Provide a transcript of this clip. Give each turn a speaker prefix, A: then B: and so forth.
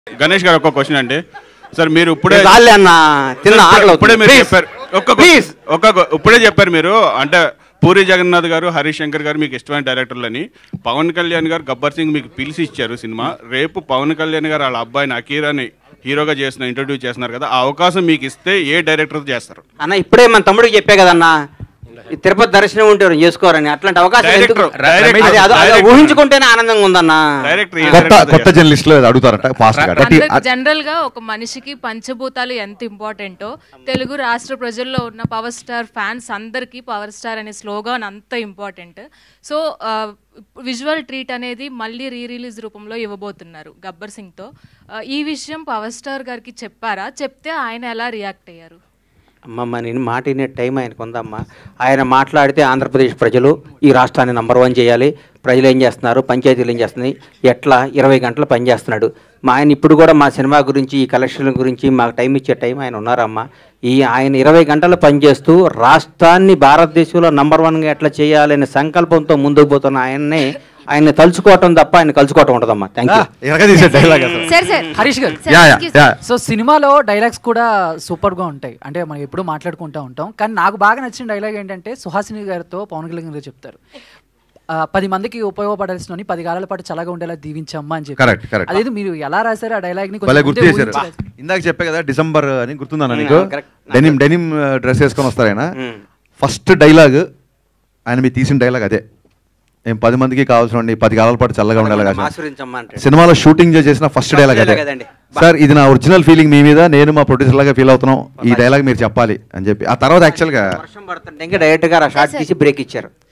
A: గణేష్ గారు ఒక క్వశ్చన్ అండి సార్ మీరు ఇప్పుడే
B: చాలే అన్న తిన్న ఆకలి
A: ఇప్పుడే మీరు
B: Please.
A: చెప్పారు ఒక్క
B: Please.
A: ఒక్క ఇప్పుడే చెప్పారు మీరు అంటే పూరి జగన్నాథ్ గారు హరీష్ శంకర్ గారు మీకు ఇష్టమైన డైరెక్టర్లని పవన్ కళ్యాణ్ గారు గబ్బర్ సింగ్ మీకు పిలిచి ఇచ్చారు సినిమా రేపు పవన్ కళ్యాణ్ గారు వాళ్ళ అబ్బాయిని అకీరాని హీరోగా చేసిన ఇంట్రొడ్యూస్ చేస్తున్నారు కదా ఆ అవకాశం మీకు ఇస్తే ఏ డైరెక్టర్ చేస్తారు
B: అన్న ఇప్పుడే మన తమ్ముడికి చెప్పే కదన్నా ఈ తిరుపతి దర్శనం ఉంటే ఎవరు చేసుకోరని అట్లాంటి అవకాశం ఎందుకు?
A: డైరెక్టర్ డైరెక్టర్
B: అది అదో- అదో
A: డైరెక్టర్
B: ఊహించుకుంటేనే ఆనందంగా ఉందన్న
A: డైరెక్టర్ ఏ
C: కొత్త
A: డైరెక్టర్
C: కొత్త జర్నలిస్ట్ లో అడుగుతారట ఫాస్ట్ గా గట్టి-
D: అందరికి జనరల్ గా ఒక మనిషికి పంచభూతాలు ఎంత ఇంపార్టెంటో తెలుగు రాష్ట్ర ప్రజల్లో ఉన్న పవర్ స్టార్ ఫ్యాన్స్ అందరికీ పవర్ స్టార్ అనే స్లోగాన్ అంత ఇంపార్టెంట్ సో విజువల్ ట్రీట్ అనేది మళ్ళీ రీ రిలీజ్ రూపంలో ఇవ్వబోతున్నారు గబ్బర్ సింగ్ తో ఆ, ఈ విషయం పవర్ స్టార్ గారికి చెప్పారా చెప్తే ఆయన ఎలా రియాక్ట్ అయ్యారు
B: అమ్మమ్మ నేను మాట వినే టైం ఆయనకు ఉందమ్మా ఆయన మాట్లాడితే ఆంధ్రప్రదేశ్ ప్రజలు ఈ రాష్ట్రాన్ని నంబర్ వన్ చేయాలి ప్రజలు ఏం చేస్తున్నారు పంచాయతీలు ఏం చేస్తున్నాయి ఎట్లా ఇరవై గంటలు పనిచేస్తున్నాడు మా ఆయన ఇప్పుడు కూడా మా సినిమా గురించి ఈ కలెక్షన్ల గురించి మాకు టైం ఇచ్చే టైం ఆయన ఉన్నారమ్మా ఈ ఆయన ఇరవై గంటలు పనిచేస్తూ రాష్ట్రాన్ని భారతదేశంలో నంబర్ వన్గా ఎట్లా చేయాలనే సంకల్పంతో ముందుకు పోతున్న ఆయన్నే ఆయన్ని తలుచుకోవటం తప్ప ఆయన కలుసుకోవటం ఉండదమ్మా థ్యాంక్ యూ
C: ఎలాగ తీసే డైలాగ్ అసలు
E: సార్ సార్
F: హరీష్ గారు
E: sir,
C: yeah yeah
E: thank you,
C: yeah
E: sir.
F: So సినిమాలో డైలాగ్స్ కూడా సూపర్ గా ఉంటాయి అంటే మనం ఎప్పుడూ మాట్లాడుకుంటూ ఉంటాం కానీ నాకు బాగా నచ్చిన డైలాగ్ ఏంటంటే సుహాసిని గారితో పవన్ కళ్యాణ్ గారు చెప్తారు ఆ, పది మందికి ఉపయోగపడాల్సిన పది కాలాల పాటు చల్లగా ఉండేలా దీవించమ్మా అని చెప్పి
C: Correct, correct.
F: అదేదో మీరు ఎలా రాశారు ఆ డైలాగ్ ని
C: భలే
F: కొంచెం
C: గుర్తు
F: ముందే
C: చేశారు
F: ఊహించి రాశారు.
C: ఇందాక చెప్పే కదా డిసెంబర్ అని గుర్తుందన్న
B: Mm,
C: నీకు
B: correct.
C: డెనిమ్ డెనిమ్ డ్రెస్ వేసుకొని వస్తారు ఆయన
B: Mm.
C: ఫస్ట్ డైలాగ్ ఆయన మీరు తీసిన డైలాగ్ అదే ఏం పది మందికి కావాల్సిన పది కాలాల పాటు చల్లగా ఉండాలి కదా
B: ఆశీర్వదించమ్మా అంటాడు.
C: సినిమాలో షూటింగ్ చేసిన ఫస్ట్
B: First
C: డైలాగ్ అదే
B: dialogue అదండి.
C: సార్ ఇది నా ఒరిజినల్ ఫీలింగ్ మీ మీద నేను మా ప్రొడ్యూసర్ లాగా ఫీల్ అవుతున్నాం ఈ డైలాగ్ మీరు చెప్పాలి అని చెప్పి ఆ తర్వాత యాక్చువల్గా
B: వర్షం పడుతుంటే ఇంకా డైరెక్ట్ గా ఆ షార్ట్ తీసి బ్రేక్ ఇచ్చారు